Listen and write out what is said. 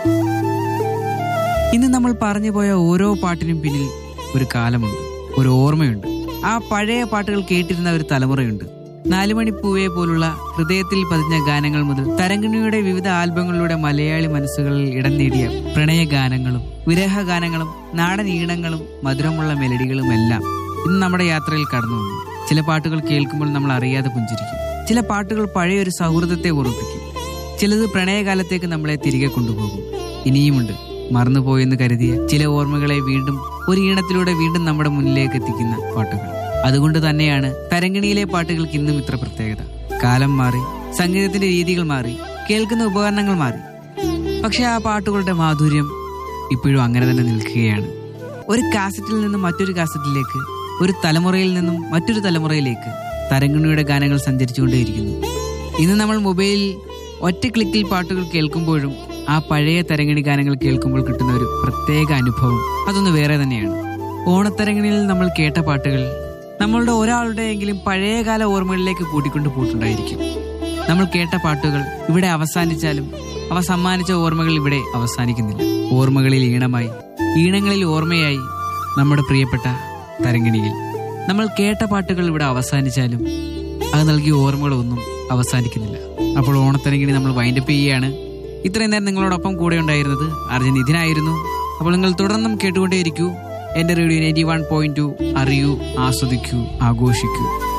ഇന്ന് നമ്മൾ പറഞ്ഞു പോയ ഓരോ പാട്ടിനും പിന്നിൽ ഒരു കാലമുണ്ട് ഒരു ഓർമ്മയുണ്ട് ആ പഴയ പാട്ടുകൾ കേട്ടിരുന്ന ഒരു തലമുറയുണ്ട് നാലുമണിപ്പൂവെ പോലുള്ള ഹൃദയത്തിൽ പതിഞ്ഞ ഗാനങ്ങൾ മുതൽ തരംഗിണിയുടെ വിവിധ ആൽബങ്ങളിലൂടെ മലയാളി മനസ്സുകളിൽ ഇടം നേടിയ പ്രണയ ഗാനങ്ങളും വിരഹ ഗാനങ്ങളും നാടൻ ഈണങ്ങളും മധുരമുള്ള മെലഡികളും എല്ലാം ഇന്ന് നമ്മുടെ യാത്രയിൽ കടന്നു വന്നു ചില പാട്ടുകൾ കേൾക്കുമ്പോൾ നമ്മൾ അറിയാതെ പുഞ്ചിരിക്കും ചില പാട്ടുകൾ പഴയ ഒരു സൗഹൃദത്തെ ഓർമ്മിപ്പിക്കും ചിലത് പ്രണയകാലത്തേക്ക് നമ്മളെ തിരികെ കൊണ്ടുപോകും ഇനിയുമുണ്ട് മറന്നുപോയെന്ന് കരുതിയ ചില ഓർമ്മകളെ വീണ്ടും ഒരു ഈണത്തിലൂടെ വീണ്ടും നമ്മുടെ മുന്നിലേക്ക് എത്തിക്കുന്ന പാട്ടുകൾ അതുകൊണ്ട് തന്നെയാണ് തരങ്കിണിയിലെ പാട്ടുകൾക്ക് ഇന്നും ഇത്ര പ്രത്യേകത കാലം മാറി സംഗീതത്തിന്റെ രീതികൾ മാറി കേൾക്കുന്ന ഉപകരണങ്ങൾ മാറി പക്ഷെ ആ പാട്ടുകളുടെ മാധുര്യം ഇപ്പോഴും അങ്ങനെ തന്നെ നിൽക്കുകയാണ് ഒരു കാസറ്റിൽ നിന്നും മറ്റൊരു കാസറ്റിലേക്ക് ഒരു തലമുറയിൽ നിന്നും മറ്റൊരു തലമുറയിലേക്ക് തരങ്കിണിയുടെ ഗാനങ്ങൾ സഞ്ചരിച്ചുകൊണ്ടേയിരിക്കുന്നു ഇന്ന് നമ്മൾ മൊബൈലിൽ ഒറ്റ ക്ലിക്കിൽ പാട്ടുകൾ കേൾക്കുമ്പോഴും ആ പഴയ തരങ്ങിണി ഗാനങ്ങൾ കേൾക്കുമ്പോൾ കിട്ടുന്ന ഒരു പ്രത്യേക അനുഭവം അതൊന്ന് വേറെ തന്നെയാണ് ഓണത്തരങ്ങിണിയിൽ നമ്മൾ കേട്ട പാട്ടുകൾ നമ്മളുടെ ഒരാളുടെയെങ്കിലും പഴയകാല ഓർമ്മകളിലേക്ക് കൂട്ടിക്കൊണ്ടു പോയിട്ടുണ്ടായിരിക്കും നമ്മൾ കേട്ട പാട്ടുകൾ ഇവിടെ അവസാനിച്ചാലും അവ സമ്മാനിച്ച ഓർമ്മകൾ ഇവിടെ അവസാനിക്കുന്നില്ല ഓർമ്മകളിൽ ഈണമായി ഈണങ്ങളിൽ ഓർമ്മയായി നമ്മുടെ പ്രിയപ്പെട്ട തരങ്ങിണിയിൽ നമ്മൾ കേട്ട പാട്ടുകൾ ഇവിടെ അവസാനിച്ചാലും അത് നൽകിയ ഓർമ്മകളൊന്നും അവസാനിക്കുന്നില്ല അപ്പോൾ ഓണത്തരങ്ങിണി നമ്മൾ വൈൻഡപ്പ് ചെയ്യുകയാണ് ഇത്രയും നേരം നിങ്ങളോടൊപ്പം കൂടെ ഉണ്ടായിരുന്നത് അർജുൻ ഇതിനായിരുന്നു അപ്പോൾ നിങ്ങൾ തുടർന്നും കേട്ടുകൊണ്ടേയിരിക്കൂ എന്റെ radio ninety one point two അറിയൂ ആസ്വദിക്കൂ ആഘോഷിക്കൂ